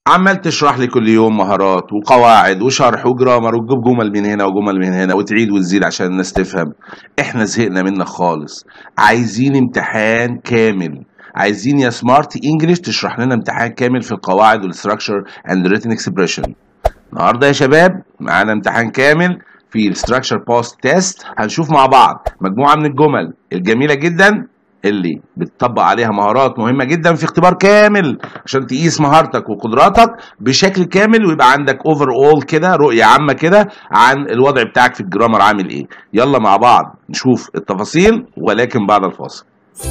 عمال تشرح لي كل يوم مهارات وقواعد وشرح وجرامر وتجيب جمل من هنا وجمل من هنا وتعيد وتزيد عشان الناس تفهم احنا زهقنا منك خالص عايزين امتحان كامل عايزين يا سمارت انجلش تشرح لنا امتحان كامل في القواعد والستراكشر اند ريتن اكسبريشن النهارده يا شباب معانا امتحان كامل في الستراكشر باست تيست هنشوف مع بعض مجموعه من الجمل الجميله جدا اللي بتطبق عليها مهارات مهمه جدا في اختبار كامل عشان تقيس مهارتك وقدراتك بشكل كامل ويبقى عندك اوفر اول كده رؤيه عامه كده عن الوضع بتاعك في الجرامر عامل ايه يلا مع بعض نشوف التفاصيل ولكن بعد الفاصل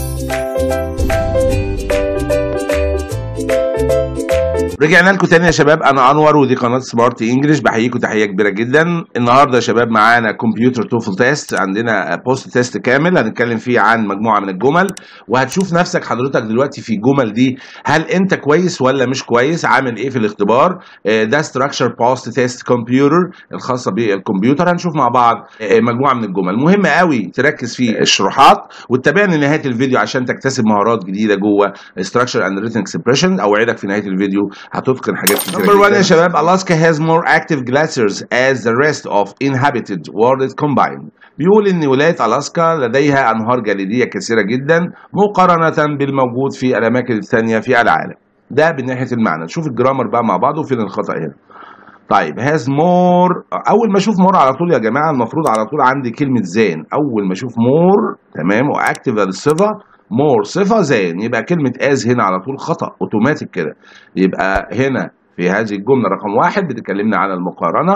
رجعنا لكم تاني يا شباب انا انور ودي قناه سمارت انجلش بحييكم تحيه كبيره جدا النهارده يا شباب معانا كمبيوتر توفل تيست عندنا بوست تيست كامل هنتكلم فيه عن مجموعه من الجمل وهتشوف نفسك حضرتك دلوقتي في الجمل دي هل انت كويس ولا مش كويس عامل ايه في الاختبار آه، ده ستراكشر بوست تيست كمبيوتر الخاصه بالكمبيوتر هنشوف مع بعض آه، مجموعه من الجمل مهم قوي تركز في الشروحات وتتابعني لنهايه الفيديو عشان تكتسب مهارات جديده جوه structure and written expression اوعدك في نهايه الفيديو هتتقن حاجات كتير نمبر 1 يا شباب Alaska has more active glaciers as the rest of inhabited world combined بيقول ان ولايه الاسكا لديها انهار جليديه كثيره جدا مقارنه بالموجود في الاماكن الثانيه في العالم ده من ناحيه المعنى نشوف الجرامر بقى مع بعض وفين الخطا هنا طيب هاز مور اول ما اشوف مور على طول يا جماعه المفروض على طول عندي كلمه زين اول ما اشوف مور تمام واكتف الصفه مور صفه زين يبقى كلمه از هنا على طول خطا اوتوماتيك كده يبقى هنا في هذه الجمله رقم واحد بتكلمنا عن المقارنه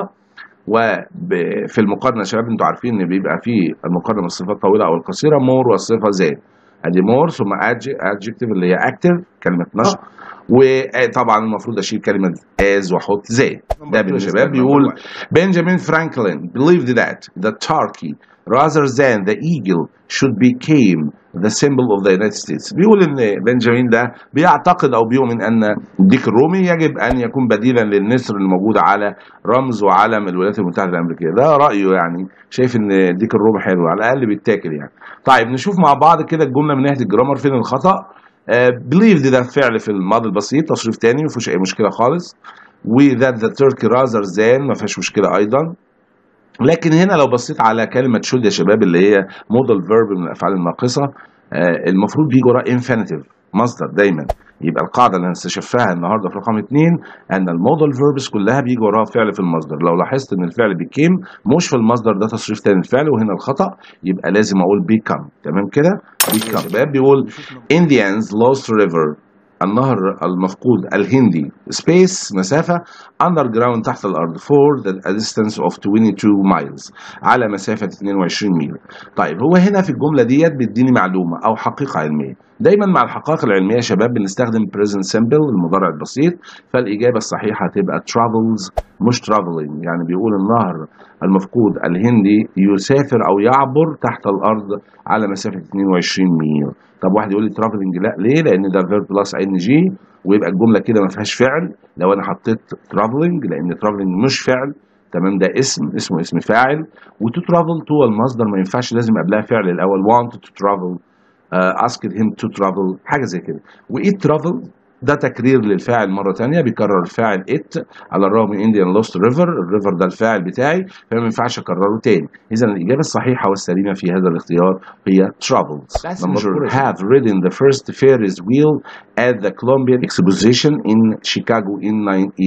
وفي المقارنه يا شباب انتوا عارفين ان بيبقى في المقارنه من الصفات الطويله او القصيره مور والصفه زين ادي مور ثم adjective اللي هي active كلمه نشط وطبعا المفروض اشيل كلمه as واحط زي ده من الشباب بيقول بنجامين فرانكلين believed that the turkey rather than the eagle should become the symbol of the United States بيقول ان بنجامين ده بيعتقد او بيؤمن ان الديك الرومي يجب ان يكون بديلا للنسر الموجود على رمز وعلم الولايات المتحده الامريكيه ده رايه يعني شايف ان الديك الرومي حلو على الاقل بيتاكل يعني طيب نشوف مع بعض كده الجمله من ناحيه الجرامر فين الخطا بليف ده فعل في الماضي البسيط تصريف تاني ما فيهوش اي مشكله خالص وذات ذا تركي راذر ذان ما فيهاش مشكله ايضا لكن هنا لو بصيت على كلمه شود يا شباب اللي هي موديل فيرب من الافعال الناقصه آه، المفروض بيجي وراها انفينيتيف مصدر دايما يبقى القاعده اللي هنستشفها النهارده في رقم اثنين ان الموديل فيربس كلها بيجي وراها فعل في المصدر لو لاحظت ان الفعل بيكيم مش في المصدر ده تصريف تاني الفعل وهنا الخطا يبقى لازم اقول بيكم تمام كده بيكم شباب بيقول Indians lost river النهر المفقود الهندي سبيس مسافة underground تحت الأرض for the distance of 22 miles على مسافة 22 ميل طيب هو هنا في الجملة ديت بيديني معلومة أو حقيقة علمية دايما مع الحقائق العلمية يا شباب بنستخدم present simple المضارع البسيط فالإجابة الصحيحة هتبقى travels مش traveling يعني بيقول النهر المفقود الهندي يسافر أو يعبر تحت الأرض على مسافة 22 ميل طب واحد يقول لي traveling لا ليه لأن ده verb plus ing ويبقى الجملة كده ما فيهاش فعل لو أنا حطيت traveling لأن traveling مش فعل تمام ده اسم اسمه اسم فاعل وتو ترافل تو المصدر ما ينفعش لازم قبلها فعل الاول want to travel uh, asked him to travel حاجه زي كده وايت ترافل ده تكرير للفاعل مره تانية بيكرر الفاعل ات على الرغم من انديان لوست ريفر الريفر ده الفاعل بتاعي فما ينفعش اكرره تاني اذا الاجابه الصحيحه والسليمه في هذا الاختيار هي travels Number have ridden the first Ferris wheel at the Columbian Exposition in Chicago in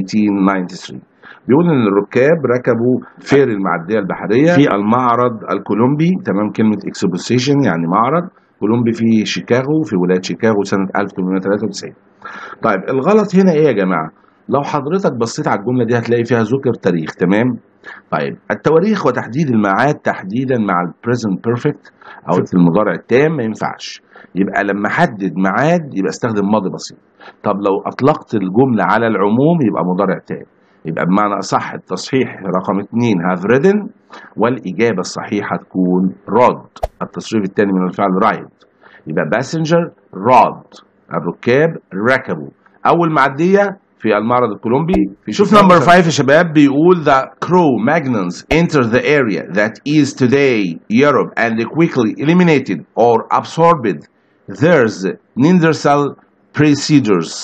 1893 بيقول ان الركاب ركبوا فير المعديه البحريه في المعرض الكولومبي تمام كلمه اكسبوزيشن يعني معرض كولومبي في شيكاغو في ولايه شيكاغو سنه 1893 طيب الغلط هنا ايه يا جماعه لو حضرتك بصيت على الجمله دي هتلاقي فيها ذكر تاريخ تمام طيب التواريخ وتحديد الميعاد تحديدا مع البريزنت بيرفكت او في المضارع التام ما ينفعش يبقى لما احدد ميعاد يبقى استخدم ماضي بسيط طب لو اطلقت الجمله على العموم يبقى مضارع تام يبقى بمعنى أصح التصحيح رقم اتنين have written والإجابة الصحيحة تكون rod التصريف الثاني من الفعل ride يبقى passenger rod الركاب ركبوا أول معدية في المعرض الكولومبي في شوف نمبر 5 يا شباب بيقول the crew magnons enter the area that is today Europe and quickly eliminated or absorbed there's Neanderthal procedures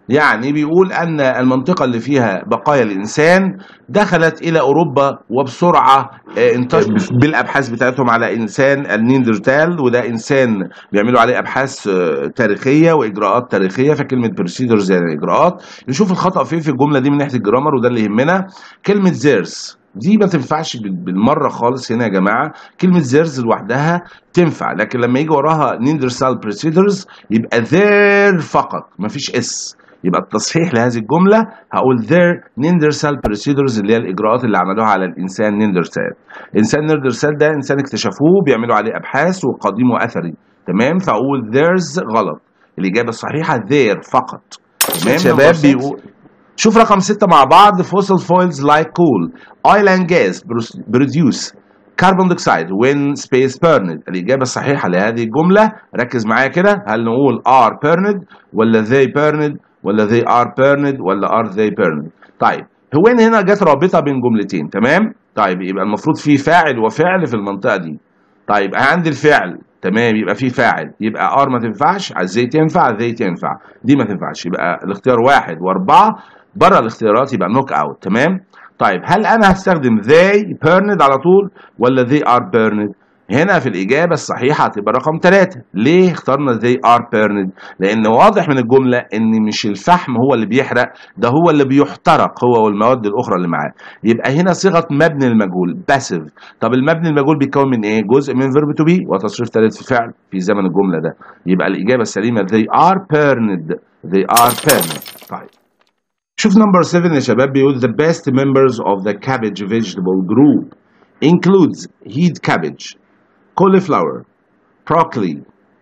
يعني بيقول أن المنطقة اللي فيها بقايا الإنسان دخلت إلى أوروبا وبسرعة آه، انتشرت بالأبحاث بتاعتهم على إنسان النيندرتال وده إنسان بيعملوا عليه أبحاث آه، تاريخية وإجراءات تاريخية فكلمة بروسيدرز يعني إجراءات نشوف الخطأ فين في الجملة دي من ناحية الجرامر وده اللي يهمنا كلمة زيرس دي ما تنفعش بال- بالمره خالص هنا يا جماعه كلمه زيرز لوحدها تنفع لكن لما يجي وراها نيندرسال بريسيدرز يبقى ذير فقط مفيش اس يبقى التصحيح لهذه الجمله هقول their نيندرسال procedures اللي هي الاجراءات اللي عملوها على الانسان نيندرسال انسان نيندرسال ده انسان اكتشفوه بيعملوا عليه ابحاث وقديم واثري تمام فاقول theirs غلط الاجابه الصحيحه their فقط تمام شباب بيقول شوف رقم ستة مع بعض fossil fuels like coal oil and gas produce carbon dioxide when space burned الإجابة الصحيحة لهذه الجملة ركز معايا كده هل نقول are burned ولا they burned ولا they are burned ولا are they burned طيب هو هنا جت رابطة بين جملتين تمام طيب يبقى المفروض في فاعل وفعل في المنطقة دي طيب عندي الفعل تمام يبقى في فاعل يبقى ار ما تنفعش زي تنفع زي تنفع دي ما تنفعش يبقى الاختيار واحد واربعه بره الاختيارات يبقى نوك اوت تمام طيب هل انا هستخدم they burned على طول ولا they are burned هنا في الإجابة الصحيحة هتبقى رقم ثلاثة ليه اخترنا they are burned لأن واضح من الجملة إن مش الفحم هو اللي بيحرق ده هو اللي بيحترق هو والمواد الأخرى اللي معاه يبقى هنا صيغة مبني المجهول passive طب المبني المجهول بيتكون من إيه جزء من verb to be وتصريف ثالث في فعل في زمن الجملة ده يبقى الإجابة السليمة they are burned they are burned طيب شوف نمبر 7 يا شباب بيقول the best members of the cabbage vegetable group includes heat cabbage cauliflower broccoli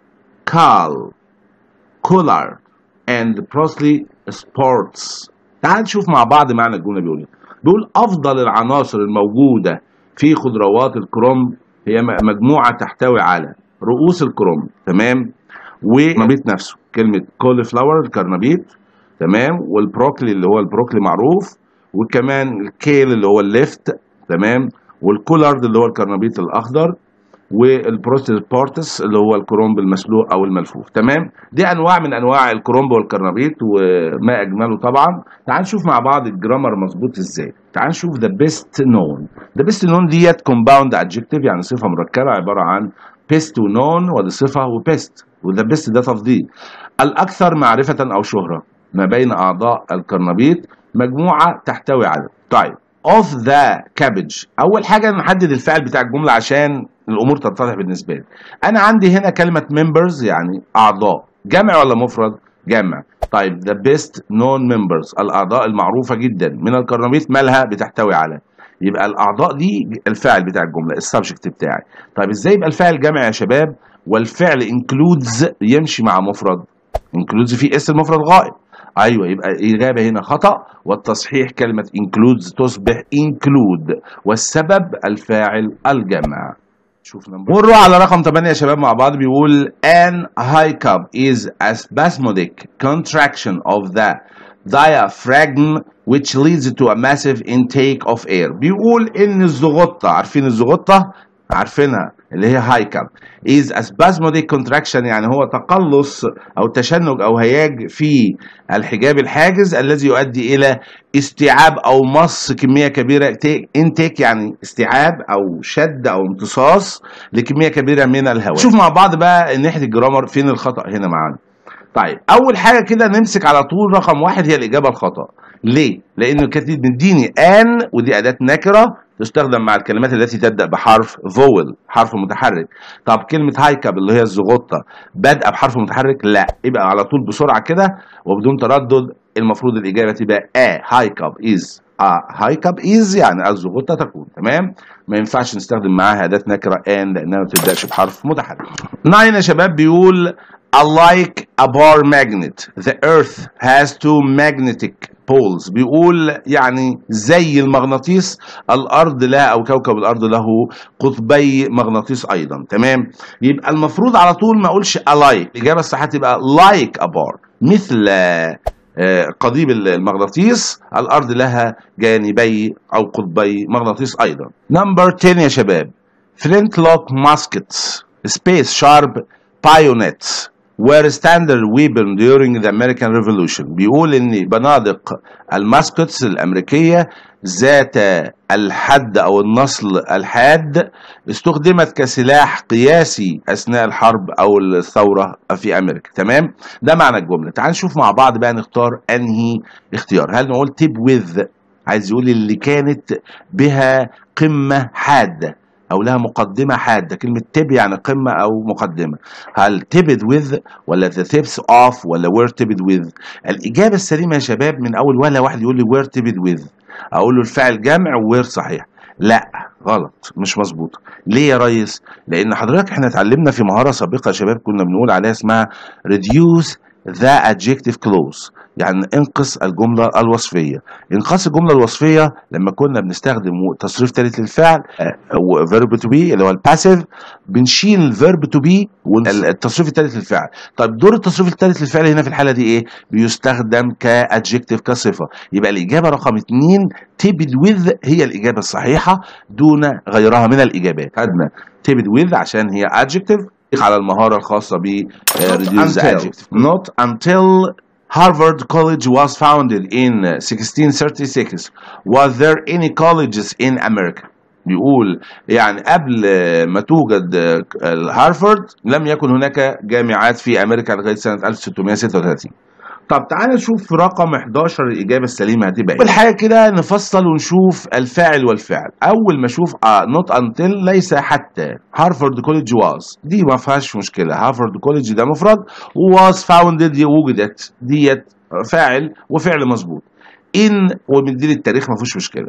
kale collard and broccoli sprouts تعال نشوف مع بعض معنى الجملة بيقول ايه بيقول أفضل العناصر الموجودة في خضروات الكرنب هي مجموعة تحتوي على رؤوس الكرنب تمام والكرنبيط نفسه كلمة كوليفلاور الكرنبيط تمام والبروكلي اللي هو البروكلي معروف وكمان الكيل اللي هو الليفت تمام والكولارد اللي هو الكرنبيط الاخضر والبروستيس بارتس اللي هو الكرومب المسلوق او الملفوف تمام دي انواع من انواع الكرومب والكرنبيط وما اجمله طبعا تعال نشوف مع بعض الجرامر مظبوط ازاي تعال نشوف ذا بيست نون ذا بيست نون ديت كومباوند ادجكتيف يعني صفه مركبه عباره عن بيست ونون ودي صفه وبيست وذا بيست ده تفضيل الاكثر معرفه او شهره ما بين أعضاء الكرنبيط مجموعة تحتوي على طيب of the cabbage أول حاجة نحدد الفعل بتاع الجملة عشان الأمور تتضح بالنسبة لي أنا عندي هنا كلمة members يعني أعضاء جمع ولا مفرد؟ جمع طيب the best known members الأعضاء المعروفة جدا من الكرنبيط مالها بتحتوي على يبقى الأعضاء دي الفاعل بتاع الجملة السبجكت بتاعي طيب إزاي يبقى الفاعل جمع يا شباب والفعل includes يمشي مع مفرد includes في اس المفرد غائب ايوه يبقى الاجابه هنا خطا والتصحيح كلمه includes تصبح include والسبب الفاعل الجمع شوف نمبر ونروح على رقم 8 يا شباب مع بعض بيقول an high cup is a spasmodic contraction of the diaphragm which leads to a massive intake of air بيقول ان الزغطه عارفين الزغطه عارفينها اللي هي هاي كاب is a spasmodic contraction يعني هو تقلص او تشنج او هياج في الحجاب الحاجز الذي يؤدي الى استيعاب او مص كميه كبيره انتيك يعني استيعاب او شد او امتصاص لكميه كبيره من الهواء شوف مع بعض بقى ناحيه الجرامر فين الخطا هنا معانا طيب اول حاجه كده نمسك على طول رقم واحد هي الاجابه الخطا ليه لانه كاتب مديني ان ودي اداه نكره تستخدم مع الكلمات التي تبدا بحرف فول حرف متحرك طب كلمه هايكاب اللي هي الزغطه بادئه بحرف متحرك لا يبقى على طول بسرعه كده وبدون تردد المفروض الاجابه تبقى ا هايكاب از هايكاب از يعني الزغطه تكون تمام ما ينفعش نستخدم معاها اداه نكره ان لانها ما بتبداش بحرف متحرك ناين يا شباب بيقول Unlike a bar magnet, the earth has two magnetic poles بيقول يعني زي المغناطيس الارض لها او كوكب الارض له قطبي مغناطيس ايضا تمام يبقى المفروض على طول ما اقولش alike الاجابه الصحيحه تبقى like a bar مثل قضيب المغناطيس الارض لها جانبي او قطبي مغناطيس ايضا نمبر 10 يا شباب flintlock muskets space sharp bayonets were standard weapon during the American Revolution بيقول ان بنادق الماسكتس الامريكيه ذات الحد او النصل الحاد استخدمت كسلاح قياسي اثناء الحرب او الثوره في امريكا تمام ده معنى الجمله تعال نشوف مع بعض بقى نختار انهي اختيار هل نقول تيب with عايز يقول اللي كانت بها قمه حاده او لها مقدمه حاده كلمه تب يعني قمه او مقدمه هل تبد with ولا the tips off ولا were تبد with الاجابه السليمه يا شباب من اول ولا واحد يقول لي were تبد with اقول له الفعل جمع وير صحيح لا غلط مش مظبوط ليه يا ريس لان حضرتك احنا اتعلمنا في مهاره سابقه يا شباب كنا بنقول عليها اسمها reduce the adjective clause يعني انقص الجملة الوصفية انقاص الجملة الوصفية لما كنا بنستخدم تصريف ثالث للفعل او verb to be اللي هو الباسيف بنشيل الفيرب to be والتصريف الثالث للفعل طيب دور التصريف الثالث للفعل هنا في الحالة دي ايه بيستخدم كادجكتيف كصفة يبقى الإجابة رقم اتنين تبد with هي الإجابة الصحيحة دون غيرها من الإجابات خدنا تبد with عشان هي adjective على المهارة الخاصة ب reduce the adjective not until Harvard College was founded in 1636 was there any colleges in America بيقول يعني قبل ما توجد هارفارد لم يكن هناك جامعات في امريكا لغايه سنه 1636 طب تعال نشوف رقم 11 الاجابه السليمه هتبقى ايه الحاجه كده نفصل ونشوف الفاعل والفعل اول ما اشوف نوت انتل ليس حتى هارفارد كوليدج واز دي ما فيهاش مشكله هارفارد كوليدج ده مفرد واز فاوندد وجدت ديت فاعل وفعل مظبوط ان ومديني التاريخ ما فيهوش مشكله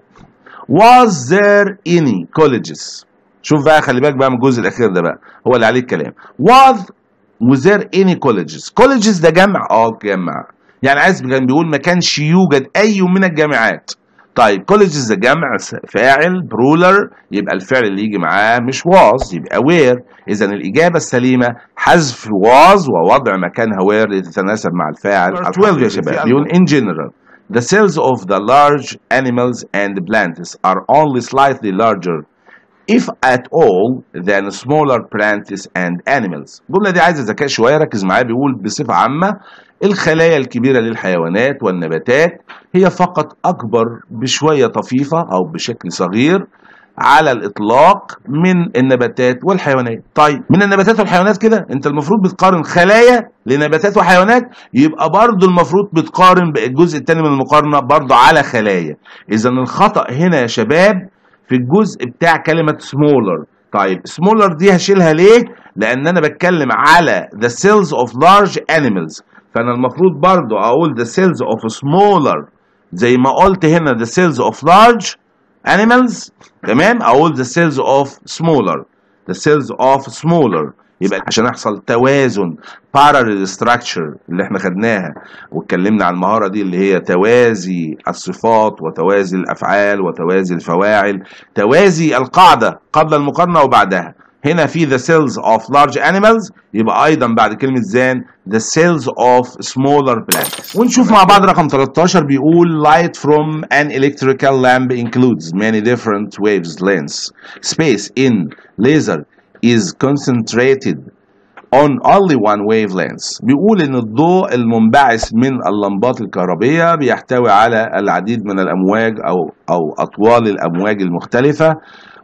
was there any colleges شوف بقى خلي بالك بقى من الجزء الاخير ده بقى هو اللي عليه الكلام was was there any colleges colleges ده جمع اه جمع يعني عايز كان بيقول ما كانش يوجد اي من الجامعات طيب colleges ده جمع فاعل برولر يبقى الفعل اللي يجي معاه مش was يبقى where اذا الاجابه السليمه حذف was ووضع مكانها where لتتناسب مع الفاعل 12 يا شباب بيقول in general The cells of the large animals and plants are only slightly larger if at all than smaller plants and animals الجملة دي عايزة ذكاء شوية ركز معايا بيقول بصفة عامة الخلايا الكبيرة للحيوانات والنباتات هي فقط أكبر بشوية طفيفة أو بشكل صغير على الإطلاق من النباتات والحيوانات طيب من النباتات والحيوانات كده أنت المفروض بتقارن خلايا لنباتات وحيوانات يبقى برضو المفروض بتقارن بالجزء الثاني من المقارنة برضو على خلايا إذا الخطأ هنا يا شباب في الجزء بتاع كلمة smaller طيب smaller دي هشيلها ليه؟ لأن أنا بتكلم على the cells of large animals فأنا المفروض برضو أقول the cells of smaller زي ما قلت هنا the cells of large animals تمام أقول the cells of smaller the cells of smaller يبقى عشان يحصل توازن parallel structure اللي احنا خدناها واتكلمنا عن المهاره دي اللي هي توازي الصفات وتوازي الافعال وتوازي الفواعل توازي القاعده قبل المقارنه وبعدها هنا في the cells of large animals يبقى ايضا بعد كلمه زان the cells of smaller plants ونشوف مع بعض رقم 13 بيقول light from an electrical lamp includes many different waves lengths space in laser is concentrated on only one wavelength بيقول ان الضوء المنبعث من اللمبات الكهربية بيحتوي على العديد من الامواج او او اطوال الامواج المختلفة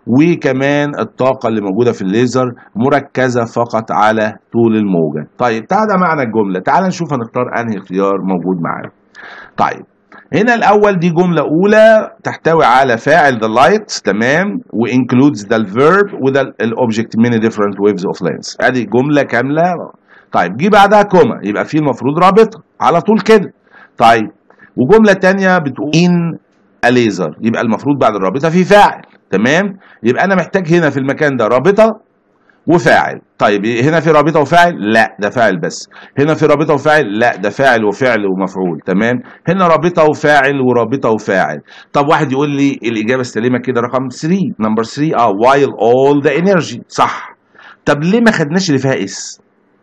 وكمان الطاقة اللي موجودة في الليزر مركزة فقط على طول الموجة طيب تعال ده معنى الجملة تعال نشوف هنختار انهي اختيار موجود معانا طيب هنا الاول دي جمله اولى تحتوي على فاعل the light تمام وانكلودز ده الفيرب وده الاوبجكت many different waves of length ادي جمله كامله طيب جه بعدها كوما يبقى في المفروض رابطه على طول كده طيب وجمله تانية بتقول in a laser يبقى المفروض بعد الرابطه في فاعل تمام يبقى انا محتاج هنا في المكان ده رابطه وفاعل طيب هنا في رابطه وفاعل لا ده فاعل بس هنا في رابطه وفاعل لا ده فاعل وفعل ومفعول تمام هنا رابطه وفاعل ورابطه وفاعل طب واحد يقول لي الاجابه السليمه كده رقم 3 نمبر 3 اه while all the energy صح طب ليه ما خدناش اللي فيها اس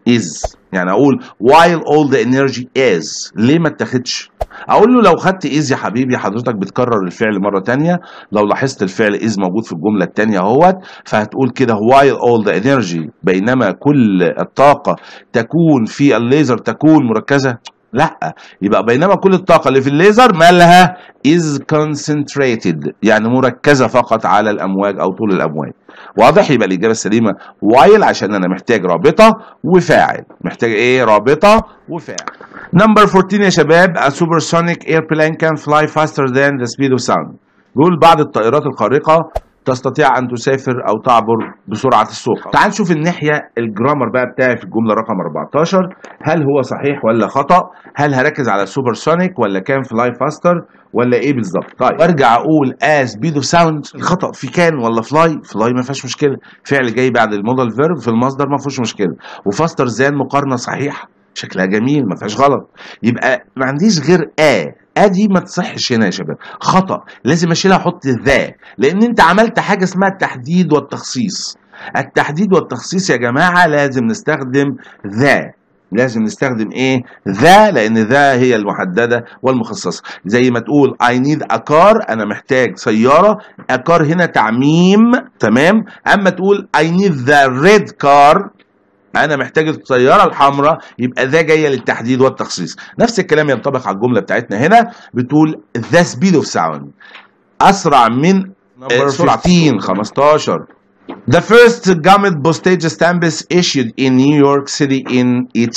is يعني اقول while all the energy is ليه ما اتاخدش اقول له لو خدت is يا حبيبي حضرتك بتكرر الفعل مره تانية لو لاحظت الفعل is موجود في الجمله التانية اهوت فهتقول كده while all the energy بينما كل الطاقه تكون في الليزر تكون مركزه لا يبقى بينما كل الطاقه اللي في الليزر مالها is concentrated يعني مركزه فقط على الامواج او طول الامواج واضح يبقى الاجابه السليمه while عشان انا محتاج رابطه وفاعل محتاج ايه رابطه وفاعل نمبر 14 يا شباب a supersonic airplane can fly faster than the speed of sound بيقول بعض الطائرات الخارقه تستطيع ان تسافر او تعبر بسرعه الصوت تعال نشوف الناحيه الجرامر بقى بتاعي في الجمله رقم 14 هل هو صحيح ولا خطا هل هركز على سوبر سونيك ولا كان فلاي فاستر ولا ايه بالظبط طيب وارجع اقول از بيد اوف ساوند الخطا في كان ولا فلاي فلاي ما فيهاش مشكله فعل جاي بعد المودال فيرب في المصدر ما فيهوش مشكله وفاستر زان مقارنه صحيحه شكلها جميل ما فيهاش غلط يبقى ما عنديش غير ا ادي ما تصحش هنا يا شباب خطا لازم اشيلها احط ذا لان انت عملت حاجه اسمها التحديد والتخصيص التحديد والتخصيص يا جماعه لازم نستخدم ذا لازم نستخدم ايه ذا لان ذا هي المحدده والمخصصه زي ما تقول I need a car انا محتاج سياره a car هنا تعميم تمام اما تقول I need the red car انا محتاج السياره الحمراء يبقى ذا جايه للتحديد والتخصيص نفس الكلام ينطبق على الجمله بتاعتنا هنا بتقول the speed of sound اسرع من سرعه 15 15 The first government postage stamp is issued in New York City in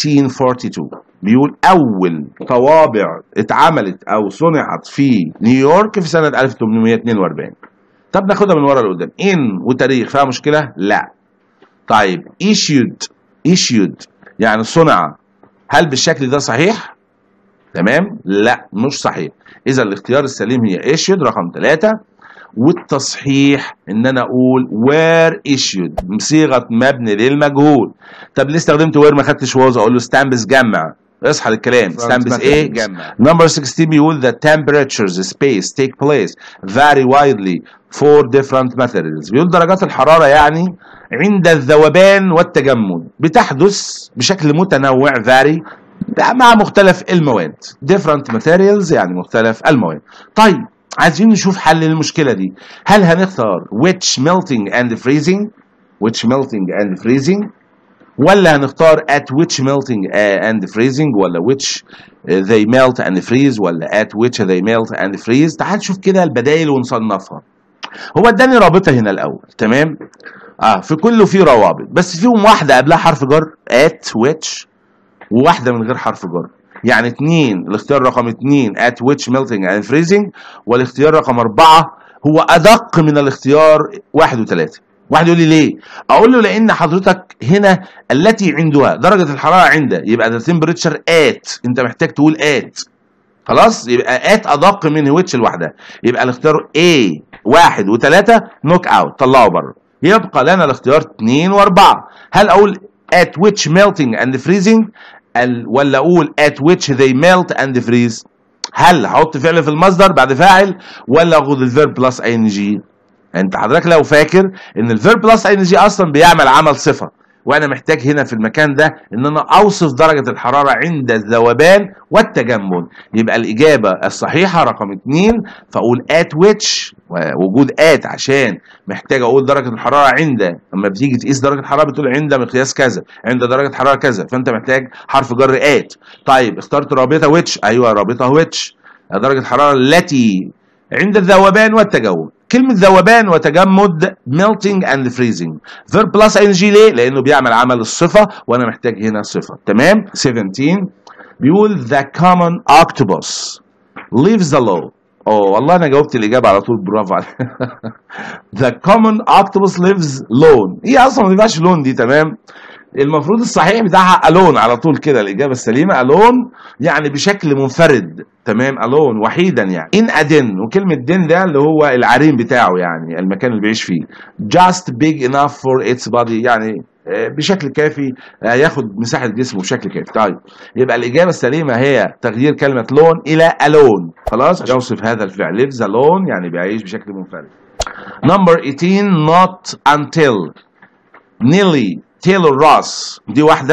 1842 بيقول أول طوابع اتعملت أو صنعت في نيويورك في سنة 1842 طب ناخدها من ورا لقدام إن وتاريخ فيها مشكلة؟ لا طيب issued issued يعني صنع هل بالشكل ده صحيح؟ تمام؟ لا مش صحيح إذا الاختيار السليم هي issued رقم ثلاثة والتصحيح ان انا اقول where issued بصيغه مبني للمجهول طب ليه استخدمت where ما خدتش was اقول له ستامبس جمع اصحى للكلام ستامبس ايه جمع نمبر 16 بيقول the temperatures space take place vary widely for different materials بيقول درجات الحراره يعني عند الذوبان والتجمد بتحدث بشكل متنوع vary مع مختلف المواد different materials يعني مختلف المواد طيب عايزين نشوف حل للمشكله دي هل هنختار which melting and freezing which melting and freezing ولا هنختار at which melting and freezing ولا which they melt and freeze ولا at which they melt and freeze تعال نشوف كده البدائل ونصنفها هو اداني رابطه هنا الاول تمام اه في كله في روابط بس فيهم واحده قبلها حرف جر at which وواحده من غير حرف جر يعني اتنين الاختيار رقم اتنين at which melting and freezing والاختيار رقم اربعة هو ادق من الاختيار واحد وثلاثة واحد يقول لي ليه اقول له لان حضرتك هنا التي عندها درجة الحرارة عند يبقى ده temperature at انت محتاج تقول at خلاص يبقى at ادق من which لوحدها يبقى الاختيار A واحد وثلاثة نوك اوت طلعوا بره يبقى لنا الاختيار اثنين واربعة هل اقول at which melting and freezing ولا اقول at which they melt and freeze هل هحط فعل في المصدر بعد فاعل ولا اخد الفيرب بلس اي ان جي انت حضرتك لو فاكر ان الفيرب بلس اي ان جي اصلا بيعمل عمل صفه وانا محتاج هنا في المكان ده ان انا اوصف درجه الحراره عند الذوبان والتجمد يبقى الاجابه الصحيحه رقم اتنين فاقول at which وجود at عشان محتاج اقول درجه الحراره عند لما بتيجي تقيس درجه الحراره بتقول عند مقياس كذا عند درجه حراره كذا فانت محتاج حرف جر at طيب اخترت رابطه which ايوه رابطه which درجه الحراره التي عند الذوبان والتجمد كلمة ذوبان وتجمد melting and freezing verb plus ing ليه؟ لأنه بيعمل عمل الصفة وأنا محتاج هنا صفة تمام؟ 17 بيقول the common octopus leaves alone اه والله أنا جاوبت الإجابة على طول برافو عليك the common octopus lives alone هي أصلا ما تبقاش لون دي تمام؟ المفروض الصحيح بتاعها الون على طول كده الاجابه السليمه الون يعني بشكل منفرد تمام الون وحيدا يعني ان ادن وكلمه دن ده اللي هو العرين بتاعه يعني المكان اللي بيعيش فيه just big enough for its body يعني بشكل كافي ياخد مساحه جسمه بشكل كافي طيب يبقى الاجابه السليمه هي تغيير كلمه لون الى الون خلاص عشان يوصف هذا الفعل lives alone يعني بيعيش بشكل منفرد number 18 not until nearly تيلور راس دي واحده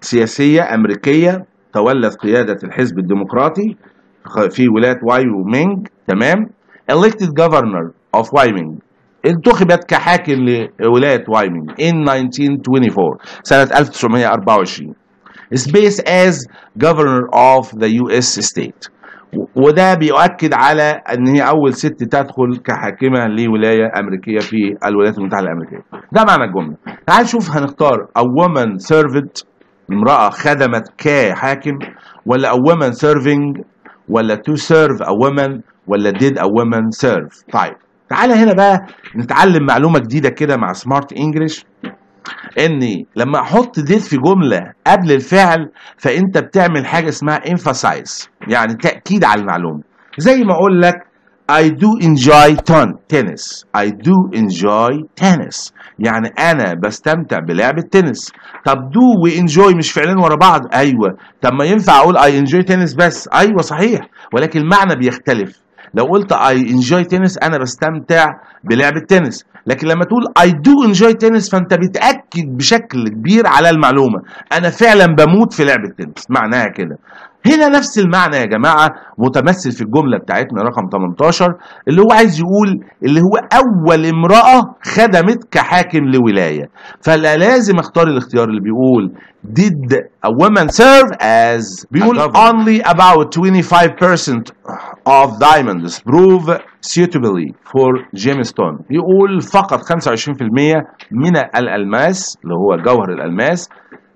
سياسيه امريكيه تولت قياده الحزب الديمقراطي في ولايه وايومينج تمام elected governor of Wyoming انتخبت كحاكم لولايه وايومينج in 1924 سنه 1924 space as governor of the US state وده بيؤكد على ان هي اول ست تدخل كحاكمه لولايه امريكيه في الولايات المتحده الامريكيه ده معنى الجمله تعال نشوف هنختار a woman servant امراه خدمت كحاكم ولا a woman serving ولا to serve a woman ولا did a woman serve طيب تعالى هنا بقى نتعلم معلومه جديده كده مع سمارت انجلش اني لما احط did في جمله قبل الفعل فانت بتعمل حاجه اسمها emphasize يعني تاكيد على المعلومه زي ما اقول لك I do enjoy ton tennis I do enjoy tennis يعني انا بستمتع بلعب التنس طب do وانجوي مش فعلين ورا بعض ايوه طب ما ينفع اقول I enjoy tennis بس ايوه صحيح ولكن المعنى بيختلف لو قلت I enjoy tennis انا بستمتع بلعب التنس لكن لما تقول I do enjoy tennis فانت بتأكد بشكل كبير على المعلومة انا فعلا بموت في لعب التنس معناها كده هنا نفس المعنى يا جماعة متمثل في الجملة بتاعتنا رقم 18 اللي هو عايز يقول اللي هو أول امرأة خدمت كحاكم لولاية فلا لازم اختار الاختيار اللي بيقول did a woman serve as بيقول only about 25% of diamonds prove suitably for gemstone يقول فقط 25% من الألماس اللي هو جوهر الألماس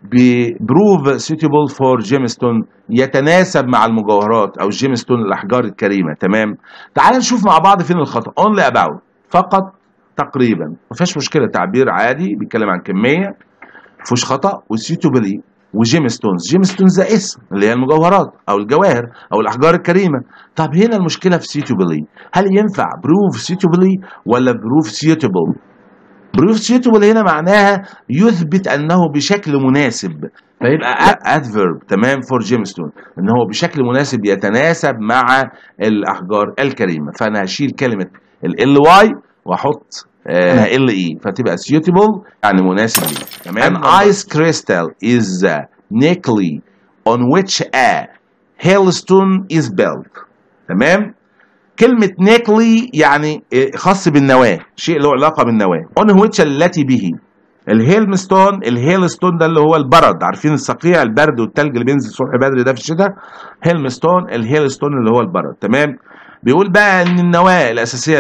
بروف suitable فور جيمستون يتناسب مع المجوهرات او جيمستون الاحجار الكريمه تمام تعال نشوف مع بعض فين الخطا only about فقط تقريبا ما فيهاش مشكله تعبير عادي بيتكلم عن كميه ما فيهوش خطا وسيوتابلي وجيمستونز جيمستونز ده اسم اللي هي المجوهرات او الجواهر او الاحجار الكريمه طب هنا المشكله في سيوتابلي هل ينفع بروف سيوتابلي ولا بروف سيوتابل بروف سيوتابل هنا معناها يثبت انه بشكل مناسب فيبقى ادفيرب تمام فور جيمستون ان هو بشكل مناسب يتناسب مع الاحجار الكريمه فانا هشيل كلمه ال واي واحط ال اي فتبقى suitable يعني مناسب ليه تمام an ice crystal is a necklace on which a hailstone is built تمام كلمة نيكلي يعني خاص بالنواة شيء له علاقة بالنواة on which التي به الهيلمستون الهيلستون ده اللي هو البرد عارفين الصقيع البرد والتلج اللي بينزل الصبح بدري ده في الشتاء هيلمستون الهيلستون اللي هو البرد تمام بيقول بقى ان النواه الاساسيه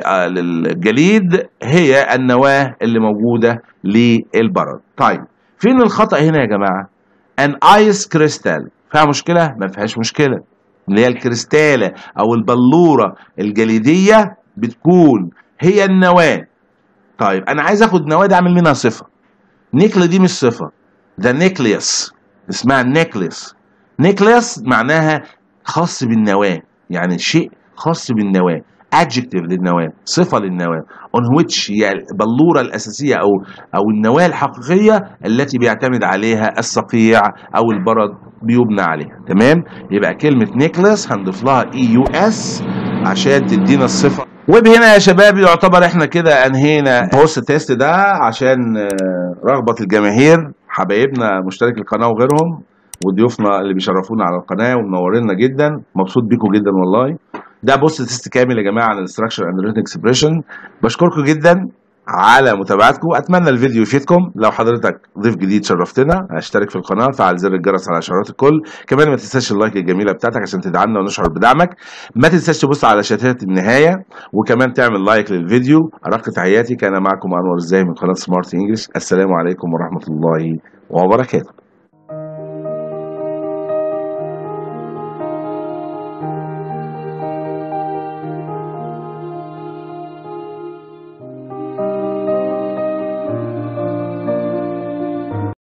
للجليد هي النواه اللي موجوده للبرد طيب فين الخطا هنا يا جماعه ان ايس كريستال فيها مشكله ما فيهاش مشكله اللي هي الكريستاله او البلوره الجليديه بتكون هي النواه طيب انا عايز اخد نواه دي اعمل منها صفه نيكل دي مش صفه ده نيكليوس اسمها نيكليوس نيكليوس معناها خاص بالنواه يعني شيء خاص بالنواه adjective للنواه صفه للنواه on which هي البلوره الاساسيه او او النواه الحقيقيه التي بيعتمد عليها الصقيع او البرد بيبنى عليها تمام يبقى كلمه نيكلاس هنضيف لها اي يو اس عشان تدينا الصفه وبهنا يا شباب يعتبر احنا كده انهينا بوست تيست ده عشان رغبه الجماهير حبايبنا مشترك القناه وغيرهم وضيوفنا اللي بيشرفونا على القناه ومنورينا جدا مبسوط بيكم جدا والله ده بوست تيست كامل يا جماعه عن الاستراكشر اند ريتن اكسبريشن بشكركم جدا على متابعتكم اتمنى الفيديو يفيدكم لو حضرتك ضيف جديد شرفتنا اشترك في القناه فعل زر الجرس على اشعارات الكل كمان ما تنساش اللايك الجميله بتاعتك عشان تدعمنا ونشعر بدعمك ما تنساش تبص على شاشات النهايه وكمان تعمل لايك للفيديو ارق تحياتي كان معكم انور الزاهي من قناه سمارت انجلش السلام عليكم ورحمه الله وبركاته